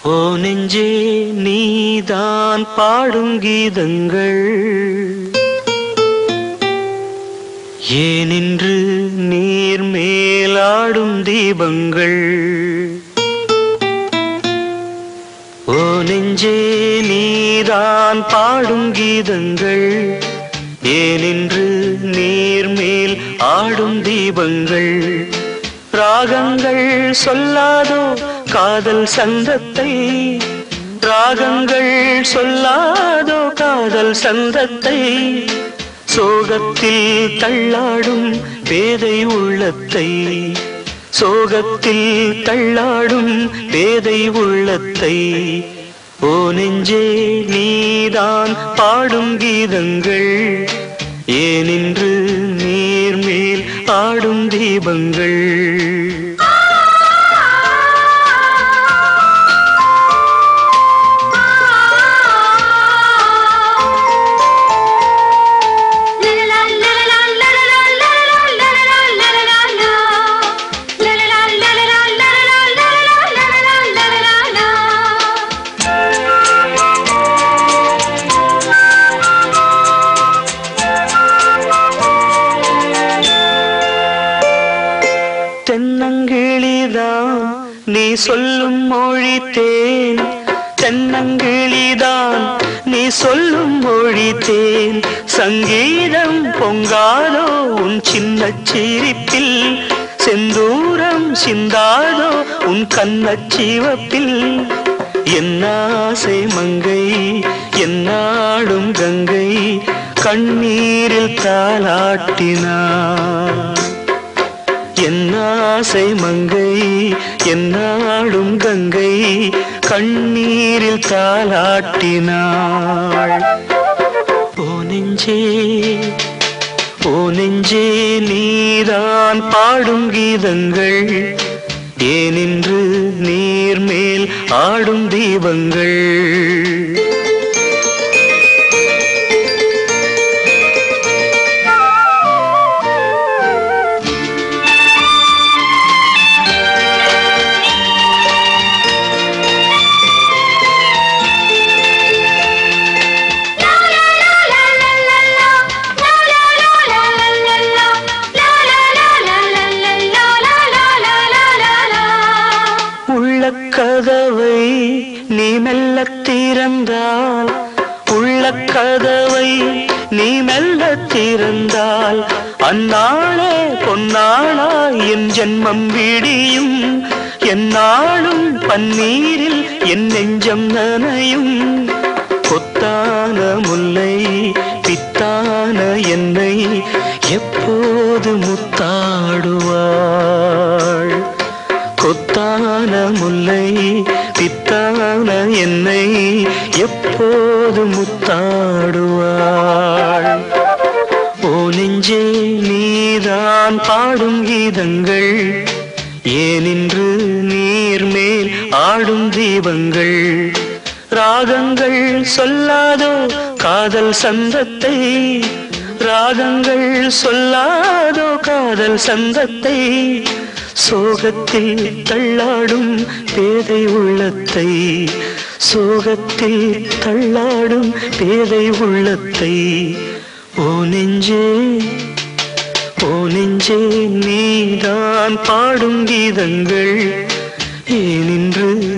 ஓ நெஞ்சே நீதான் பாடும் கீதங்கள் ஏனின்று நீர் மேலாடும் தீபங்கள் ஓ நெஞ்சே நீதான் பாடும் கீதங்கள் ஏனின்று நீர் மேல் ஆடும் தீபங்கள் ராகங்கள் சொல்லாதோ காதல் சந்தத்தை ராகங்கள் சொல்லாதோ காதல் சந்தத்தை சோகத்தில் தள்ளாடும் பேதை உள்ளத்தை சோகத்தில் தள்ளாடும் பேதை உள்ளத்தை ஓ நெஞ்சே நீதான் பாடும் கீதங்கள் ஏனின்று நீர் மேல் ஆடும் தீபங்கள் தென்னங்கிளிதான் நீ சொல்லும் மொழி தேன் தென்னங்கிளிதான் நீ சொல்லும் மொழி தேன் சங்கீதம் பொங்காதோ உன் சின்ன சிரிப்பில் செந்தூரம் சிந்தாதோ உன் கண்ணச் சிவப்பில் என்னாசை மங்கை என்னாடும் கங்கை கண்ணீரில் தாளாட்டினார் என்னாசை மங்கை என்னாடும் கங்கை கண்ணீரில் தாளாட்டினாள் ஓ நெஞ்சே ஓ நெஞ்சே நீதான் பாடும் கீதங்கள் ஏனின்று நீர் மேல் ஆடும் தீபங்கள் உள்ளக்கதவை நீ மெல்லத் திறந்தால் உள்ளக்கதவை நீ மெல்லத் திறந்தால் அந்நாளே பொன்னாளா என் ஜென்மம் விடியும் என்னாலும் பன்னீரில் என் நெஞ்சம் நனையும் கொத்தான முல்லை பித்தான என்னை எப்போது முத்தாடுவாள் கொத்தான முல்லை பித்தான என்னை எப்போது முத்தாடுவாள் ஓ நெஞ்சே நீதான் பாடும் கீதங்கள் ஏனின்று நீர் மேல் ஆடும் தீபங்கள் ராகங்கள் சொல்லாதோ காதல் சந்தத்தை ராகங்கள் சொல்லாதோ காதல் சந்தத்தை சோகத்தில் தள்ளாடும் பேதை உள்ளத்தை சோகத்தில் தள்ளாடும் பேதை உள்ளத்தை ஓ நெஞ்சே ஓ நெஞ்சே நீதான் பாடும் கீதங்கள் ஏனின்று